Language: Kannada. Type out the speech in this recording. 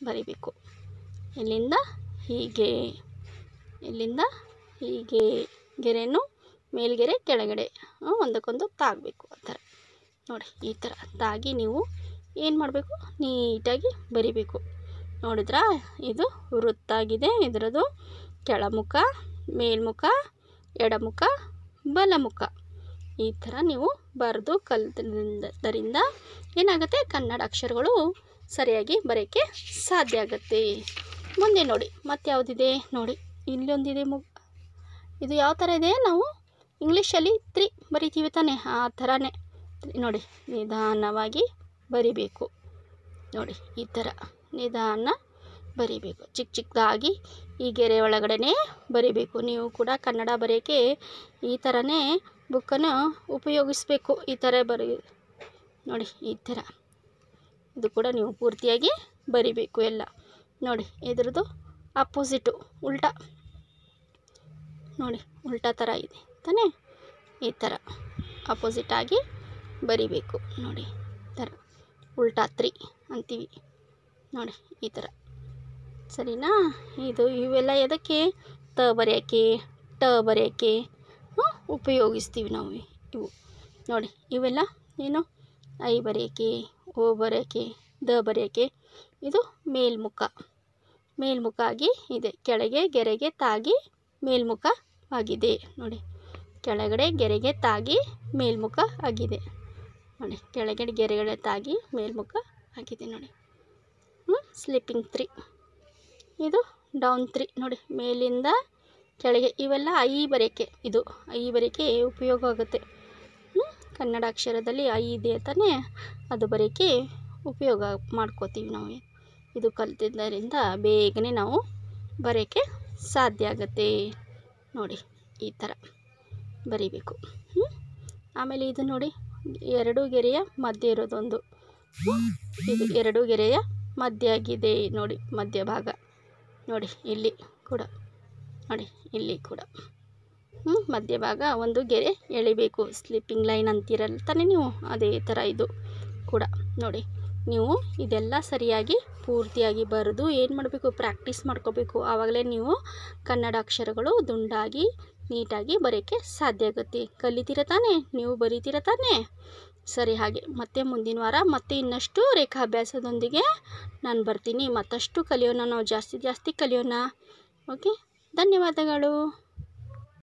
ಬರಿಬೇಕು ಇಲ್ಲಿಂದ ಹೀಗೆ ಇಲ್ಲಿಂದ ಹೀಗೆ ಗೆರೆಯನ್ನು ಮೇಲ್ಗೆರೆ ಕೆಳಗಡೆ ಆ, ಒಂದಕ್ಕೊಂದು ತಾಗಬೇಕು ಆ ಥರ ನೋಡಿ ಈ ಥರ ತಾಗಿ ನೀವು ಏನು ಮಾಡಬೇಕು ನೀಟಾಗಿ ಬರಿಬೇಕು ನೋಡಿದ್ರಾ ಇದು ವೃತ್ತಾಗಿದೆ ಇದರದು ಕೆಳಮುಖ ಮೇಲ್ಮುಖ ಎಡಮುಖ ಬಲಮುಖ ಈ ಥರ ನೀವು ಬರೆದು ಕಲ್ತರಿಂದ ಏನಾಗುತ್ತೆ ಕನ್ನಡ ಅಕ್ಷರಗಳು ಸರಿಯಾಗಿ ಬರೋಕ್ಕೆ ಸಾಧ್ಯ ಆಗುತ್ತೆ ಮುಂದೆ ನೋಡಿ ಮತ್ತೆ ಯಾವುದಿದೆ ನೋಡಿ ಇಲ್ಲೊಂದಿದೆ ಮು ಇದು ಯಾವ ಥರ ಇದೆ ನಾವು ಇಂಗ್ಲೀಷಲ್ಲಿ ತ್ರಿ ಬರಿತೀವಿ ತಾನೆ ಆ ಥರನೇ ನೋಡಿ ನಿಧಾನವಾಗಿ ಬರಿಬೇಕು ನೋಡಿ ಈ ಥರ ನಿಧಾನ ಬರಿಬೇಕು ಚಿಕ್ಕ ಚಿಕ್ಕದಾಗಿ ಈ ಗೆರೆ ಒಳಗಡೆ ಬರಿಬೇಕು ನೀವು ಕೂಡ ಕನ್ನಡ ಬರೆಯೋಕ್ಕೆ ಈ ಥರನೇ ಬುಕ್ಕನ್ನು ಉಪಯೋಗಿಸ್ಬೇಕು ಈ ಥರ ಬರಿ ನೋಡಿ ಈ ಥರ ಇದು ಕೂಡ ನೀವು ಪೂರ್ತಿಯಾಗಿ ಬರಿಬೇಕು ಎಲ್ಲ ನೋಡಿ ಇದ್ರದ್ದು ಅಪೋಸಿಟು ಉಲ್ಟಾ ನೋಡಿ ಉಲ್ಟಾ ಥರ ಇದೆ ತಾನೇ ಈ ಥರ ಅಪೋಸಿಟ್ ಆಗಿ ಬರಿಬೇಕು ನೋಡಿ ಈ ಥರ ಉಲ್ಟಾ ತ್ರಿ ಅಂತೀವಿ ನೋಡಿ ಈ ಥರ ಸರಿನಾ ಇದು ಇವೆಲ್ಲ ಎದಕ್ಕೆ ತ ಬರೆಯೋಕ್ಕೆ ಟ ಬರೆಯೋಕ್ಕೆ ಹ್ಮ್, ಉಪಯೋಗಿಸ್ತೀವಿ ನಾವು ಇವು ನೋಡಿ ಇವೆಲ್ಲ ಏನು ಐ ಬರೆಯೋಕ್ಕೆ ಓ ಬರೆಯೋಕ್ಕೆ ದ ಬರೆಯೋಕ್ಕೆ ಇದು ಮೇಲ್ಮುಖ ಮೇಲ್ಮುಖ ಆಗಿ ಇದೆ ಕೆಳಗೆ ಗೆರೆಗೆ ತಾಗಿ ಮೇಲ್ಮುಖ ಆಗಿದೆ ನೋಡಿ ಕೆಳಗಡೆ ಗೆರೆಗೆ ತಾಗಿ ಮೇಲ್ಮುಖ ಆಗಿದೆ ನೋಡಿ ಕೆಳಗಡೆ ಗೆರೆಗಡೆ ತಾಗಿ ಮೇಲ್ಮುಖ ಆಗಿದೆ ನೋಡಿ ಸ್ಲಿಪ್ಪಿಂಗ್ ತ್ರೀ ಇದು ಡೌನ್ ತ್ರೀ ನೋಡಿ ಮೇಲಿಂದ ಕೆಳಗೆ ಇವೆಲ್ಲ ಐ ಬರೆಯೋಕ್ಕೆ ಇದು ಐ ಬರೆಯೋಕ್ಕೆ ಉಪಯೋಗ ಆಗುತ್ತೆ ಹ್ಮ್? ಕನ್ನಡ ಅಕ್ಷರದಲ್ಲಿ ಐ ಇದೆ ತಾನೇ ಅದು ಬರೆಯೋಕ್ಕೆ ಉಪಯೋಗ ಮಾಡ್ಕೋತೀವಿ ನಾವು ಇದು ಕಲ್ತಿದ್ದರಿಂದ ಬೇಗನೆ ನಾವು ಬರೆಯೋಕ್ಕೆ ಸಾಧ್ಯ ಆಗುತ್ತೆ ನೋಡಿ ಈ ಥರ ಬರಿಬೇಕು ಹ್ಮ್? ಆಮೇಲೆ ಇದು ನೋಡಿ ಎರಡು ಗೆರೆಯ ಮಧ್ಯೆ ಇರೋದೊಂದು ಹ್ಮ್? ಇದು ಎರಡು ಗೆರೆಯ ಮಧ್ಯ ಆಗಿದೆ ನೋಡಿ ಮಧ್ಯಭಾಗ ನೋಡಿ ಇಲ್ಲಿ ಕೂಡ ನೋಡಿ ಇಲ್ಲಿ ಕೂಡ ಹ್ಞೂ ಮಧ್ಯಭಾಗ ಒಂದು ಗೆರೆ ಎಳಿಬೇಕು ಸ್ಲಿಪ್ಪಿಂಗ್ ಲೈನ್ ಅಂತೀರಲ್ಲ ತಾನೇ ನೀವು ಅದೇ ಥರ ಇದು ಕೂಡ ನೋಡಿ ನೀವು ಇದೆಲ್ಲ ಸರಿಯಾಗಿ ಪೂರ್ತಿಯಾಗಿ ಬರೆದು ಏನು ಮಾಡಬೇಕು ಪ್ರಾಕ್ಟೀಸ್ ಮಾಡ್ಕೋಬೇಕು ಆವಾಗಲೇ ನೀವು ಕನ್ನಡ ಅಕ್ಷರಗಳು ದುಂಡಾಗಿ ನೀಟಾಗಿ ಬರೋಕ್ಕೆ ಸಾಧ್ಯ ಆಗುತ್ತೆ ಕಲಿತೀರ ತಾನೇ ನೀವು ಬರೀತೀರ ತಾನೇ ಸರಿ ಹಾಗೆ ಮತ್ತೆ ಮುಂದಿನ ವಾರ ಮತ್ತೆ ಇನ್ನಷ್ಟು ರೇಖಾಭ್ಯಾಸದೊಂದಿಗೆ ನಾನು ಬರ್ತೀನಿ ಮತ್ತಷ್ಟು ಕಲಿಯೋಣ ನಾವು ಜಾಸ್ತಿ ಜಾಸ್ತಿ ಕಲಿಯೋಣ ಓಕೆ ಧನ್ಯವಾದಗಳು